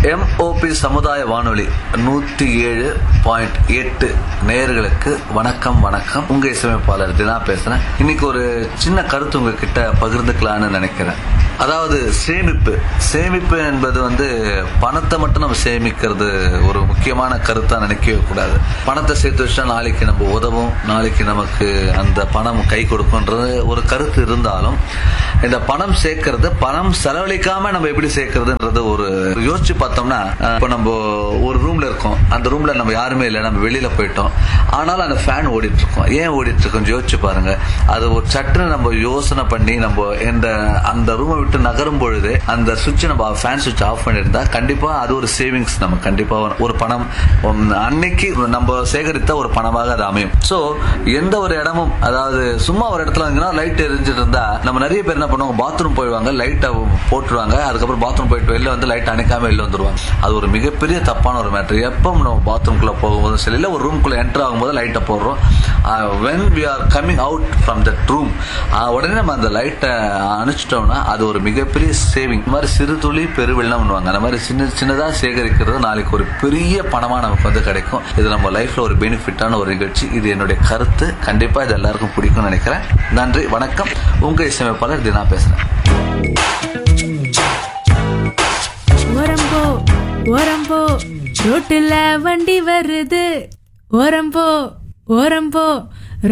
MOP சமுதாய வானொலி நூத்தி ஏழு பாயிண்ட் எட்டு நேயர்களுக்கு வணக்கம் வணக்கம் உங்க இசையமைப்பாளர் தினா பேசுறேன் இன்னைக்கு ஒரு சின்ன கருத்து உங்ககிட்ட பகிர்ந்துக்கலாம்னு நினைக்கிறேன் அதாவது சேமிப்பு சேமிப்பு என்பது வந்து பணத்தை மட்டும் நம்ம சேமிக்கிறது ஒரு முக்கியமான கருத்தா நினைக்கவே கூடாது பணத்தை சேர்த்து வச்சா நாளைக்கு நம்ம உதவும் நாளைக்கு நமக்கு அந்த பணம் கை கொடுக்கும்ன்றது ஒரு கருத்து இருந்தாலும் இந்த பணம் சேர்க்கறது பணம் செலவழிக்காம நம்ம எப்படி சேர்க்கறதுன்றது ஒரு யோசிச்சு பார்த்தோம்னா அஹ், இப்போ நம்ம ஒரு ரூம்ல இருக்கோம் அந்த ரூம்ல நம்ம யாருமே இல்லை நம்ம வெளியில போயிட்டோம் ஆனாலும் அந்த ஃபேன் ஓடிட்டு இருக்கோம் ஏன் ஓடிட்டு இருக்கோம் யோசிச்சு பாருங்க அது ஒரு சட்டுன்னு நம்ம யோசனை பண்ணி நம்ம இந்த அந்த ரூமை விட்டு நகரும் பொழுது அந்த சுவிட்ச் நம்ம ஃபேன் சுவிட்ச் ஆஃப் பண்ணியிருந்தா கண்டிப்பா அது ஒரு சேவிங்ஸ் நம்ம கண்டிப்பா ஒரு- ஒரு பணம் உம், அன்னைக்கு நம்ம சேகரித்த ஒரு பணமாக அது அமையும் சோ எந்த ஒரு இடமும் அதாவது சும்மா ஒரு இடத்துல இருந்தீங்கன்னா லைட் எரிஞ்சிட்டு இருந்தா நம்ம நிறைய பேர் என்ன பண்ணுவாங்க பாத்ரூம் போயிடுவாங்க லைட்டை போட்டுருவாங்க அதுக்கப்புறம் பாத்ரூம் போயிட்டு வெளில வந்து லைட் அணைக்காம வெளில வந்துருவாங்க அது ஒரு மிகப்பெரிய தப்பான ஒரு மேட்டர் எப்போ நம்ம பாத்ரூம்குள்ள போகும்போதும் சரி இல்லை ஒரு ரூம்குள்ள என்டர் ஆகும்போது லைட்டை போடுறோம் when we are coming out from that room உடனே நம்ம அந்த லைட்டை அணைச்சிட்டோம்னா அது ஒரு மிகப்பெரிய சேவிங் இந்த மாதிரி சிறு துளி பெருவெள்ளம் பண்ணுவாங்க அந்த மாதிரி சின்ன சின்னதா சேகரிக்கிறது நாளைக்கு ஒரு பெரிய பணமா நமக்கு வந்து கிடைக்கும் இது நம்ம லைஃப்ல ஒரு பெனிஃபிட்டான ஒரு நிகழ்ச்சி இது என்னுடைய கருத்து கண்டிப்பா இது எல்லாருக்கும் பிடிக்கும்னு நினைக்கிறேன் நன்றி வணக்கம் உங்க இசையமைப்பாளர் தினா பேசுறேன் ஓரம்போ ஓரம்போ ரோட்டுல வண்டி வருது ஓரம்போ ஓரம்போ